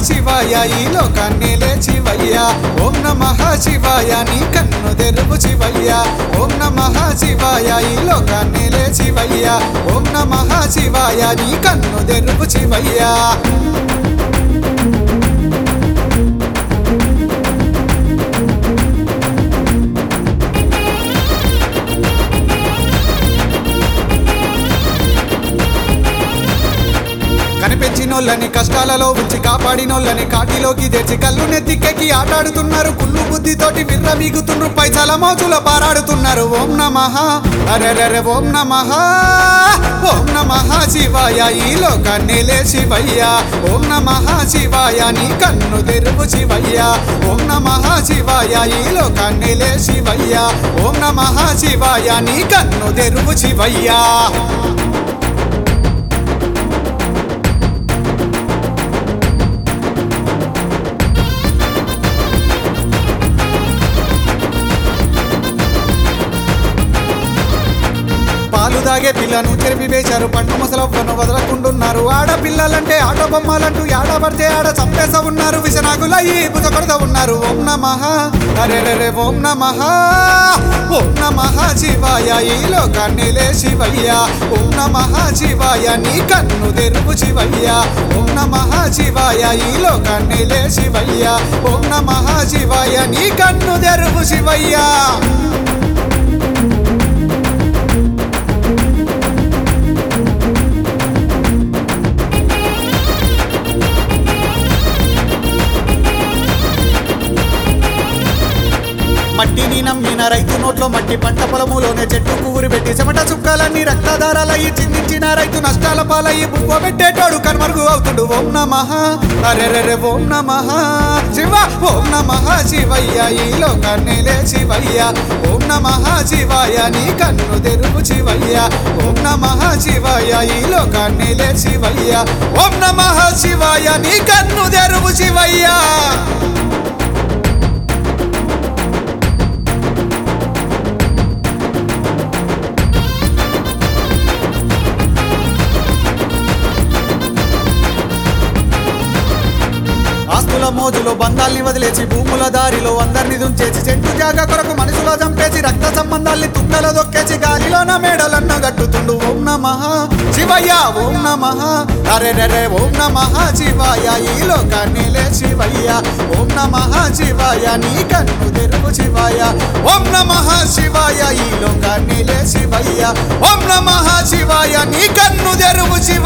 శివాయ ఈ లోకాన్ని లేచివయ్య ఓం నమ శివాయ నీ కన్ను తెరుపు శివయ్య ఓం నమ శివాయ ఈ లోకాన్ని లేచివయ్య ఓం నమ శివాయ నీ కన్ను తెరుపు శివయ్య కనిపించినోళ్ళని కష్టాలలో ఉంచి కాపాడినోళ్ళని కాటిలోకి తెచ్చి కళ్ళు నెత్తికెక్కి ఆటాడుతున్నారు కుళ్ళు బుద్ధితోటి విర్రవీగుతుండ్రు పైసల మోజుల పారాడుతున్నారు ఓం నమః అరెరెరె ఓం నమః ఓం నమః శివాయ ఈ లోకాన్ని లే శివయ్య ఓం నమః శివాయ నీ కన్ను తెరుపు శివయ్య ఓం నమః శివాయ ఈ లోకాన్ని లే శివయ్య ఓం నమః శివాయ నీ కన్ను తెరుపు శివయ్య పాలు దాగే పిల్లను చెరిపి వేశారు పండు ముసలవ్వను వదలకుండున్నారు ఆడపిల్లలంటే ఆట బొమ్మలంటూ ఆడబడితే ఆడ చంపేస ఉన్నారు విషనాగులయ్యి బుజకొడత ఉన్నారు ఓం నమః అరే రే ఓం నమః ఓం నమః శివాయ ఈ లోకాన్ని లే శివయ్య ఓం నమః శివాయ నీ కన్ను తెరుపు శివయ్య ఓం నమః శివాయ ఈ లోకాన్ని లే శివయ్య ఓం నమః శివాయ నీ కన్ను తెరుపు శివయ్య మట్టిని నమ్మిన రైతు నోట్లో మట్టి పంట పొలములోనే చెట్టు కూరి పెట్టి చెమట చుక్కలన్నీ రక్తదారాలయ్యి చిందించిన రైతు నష్టాల పాలయ్యి బువ్వ పెట్టేటోడు కనుమరుగు అవుతుడు ఓం నమః అరెరెరె ఓం నమః శివ ఓం నమః శివయ్య ఈ లోకాన్ని లే శివయ్య ఓం నమః శివాయ నీ కన్ను తెరుపు శివయ్య ఓం నమః శివాయ ఈ లోకాన్ని లే శివయ్య ఓం నమః శివాయ నీ కన్ను తెరుపు శివయ్య ఆస్తుల మోజులో బంధాల్ని వదిలేసి భూముల దారిలో అందరిని దుంచేసి చెట్టు జాగ కొరకు మనుషుల చంపేసి రక్త సంబంధాల్ని తుంగల దొక్కేసి గాలిలోన మేడలన్న గట్టుతుండు ఓం నమః శివయ్య ఓం నమః అరే రే ఓం నమః శివాయ ఈ లోకాన్ని లే శివయ్య ఓం నమః శివాయ నీ కన్ను తెరుపు శివాయ ఓం నమః శివాయ ఈ లోకాన్ని లే శివయ్య ఓం నమః శివాయ నీ కన్ను తెరుపు శివ